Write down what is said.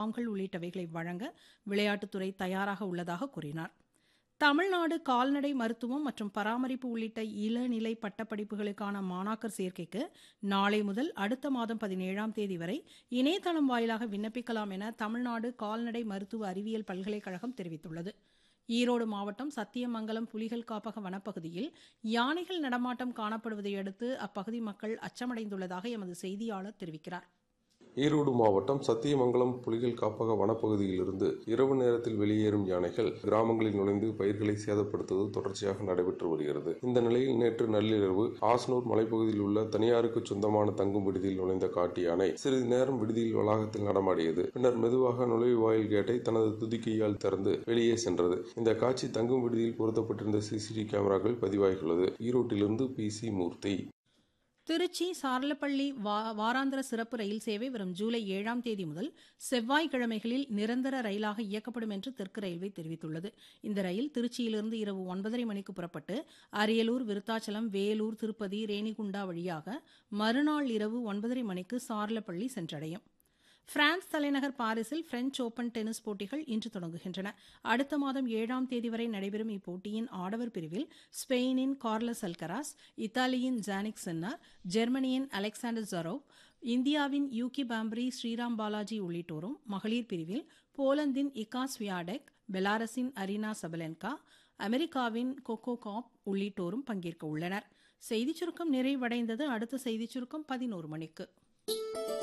முகாம்கள் உள்ளிட்டவைகளை வழங்க விளையாட்டுத்துறை தயாராக உள்ளதாக கூறினார் தமிழ்நாடு கால்நடை மருத்துவம் மற்றும் பராமரிப்பு உள்ளிட்ட இளநிலை பட்டப்படிப்புகளுக்கான மாணாக்கர் சேர்க்கைக்கு நாளை முதல் அடுத்த மாதம் பதினேழாம் தேதி வரை இணையதளம் வாயிலாக விண்ணப்பிக்கலாம் என தமிழ்நாடு கால்நடை மருத்துவ அறிவியல் பல்கலைக்கழகம் தெரிவித்துள்ளது ஈரோடு மாவட்டம் சத்தியமங்கலம் புலிகள் காப்பக வனப்பகுதியில் யானைகள் நடமாட்டம் காணப்படுவதை அடுத்து அப்பகுதி மக்கள் அச்சமடைந்துள்ளதாக எமது செய்தியாளர் தெரிவிக்கிறார் ஈரோடு மாவட்டம் சத்தியமங்கலம் புலிகள் காப்பக வனப்பகுதியிலிருந்து இரவு நேரத்தில் வெளியேறும் யானைகள் கிராமங்களில் நுழைந்து பயிர்களை சேதப்படுத்துவது தொடர்ச்சியாக நடைபெற்று வருகிறது இந்த நிலையில் நேற்று நள்ளிரவு ஆசனூர் மலைப்பகுதியில் உள்ள தனியாருக்கு சொந்தமான தங்கும் விடுதியில் நுழைந்த காட்டு யானை சிறிது நேரம் விடுதியில் வளாகத்தில் நடமாடியது பின்னர் மெதுவாக நுழைவாயில் கேட்டை தனது துதிக்கையால் திறந்து வெளியே சென்றது இந்த காட்சி தங்கும் விடுதியில் பொருத்தப்பட்டிருந்த சிசிடிவி கேமராக்கள் பதிவாகியுள்ளது ஈரோட்டிலிருந்து பி சி மூர்த்தி திருச்சி சார்லப்பள்ளி வா வாராந்திர சிறப்பு ரயில் சேவை வரும் ஜூலை ஏழாம் தேதி முதல் செவ்வாய்க்கிழமைகளில் நிரந்தர ரயிலாக இயக்கப்படும் என்று தெற்கு ரயில்வே தெரிவித்துள்ளது இந்த ரயில் திருச்சியிலிருந்து இரவு ஒன்பதரை மணிக்கு புறப்பட்டு அரியலூர் விருத்தாச்சலம் வேலூர் திருப்பதி ரேணிகுண்டா வழியாக மறுநாள் இரவு ஒன்பதரை மணிக்கு சார்லப்பள்ளி சென்றடையும் பிரான்ஸ் தலைநகர் பாரிஸில் பிரெஞ்ச் ஓபன் டென்னிஸ் போட்டிகள் இன்று தொடங்குகின்றன அடுத்த மாதம் ஏழாம் தேதி வரை நடைபெறும் இப்போட்டியின் ஆடவர் பிரிவில் ஸ்பெயினின் கார்லஸ் அல்கராஸ் இத்தாலியின் ஜானிக் சென்னார் ஜெர்மனியின் அலெக்சாண்டர் ஜரோவ் இந்தியாவின் யூகி பாம்ப்ரி ஸ்ரீராம் பாலாஜி உள்ளிட்டோரும் மகளிர் பிரிவில் போலந்தின் இகா ஸ்வியாடெக் பெலாரஸின் அரினா சபலென்கா அமெரிக்காவின் கொக்கோ காப் உள்ளிட்டோரும் பங்கேற்க உள்ளனர் செய்திச் சுருக்கம் நிறைவடைந்தது அடுத்த செய்திச் சுருக்கம் பதினோரு மணிக்கு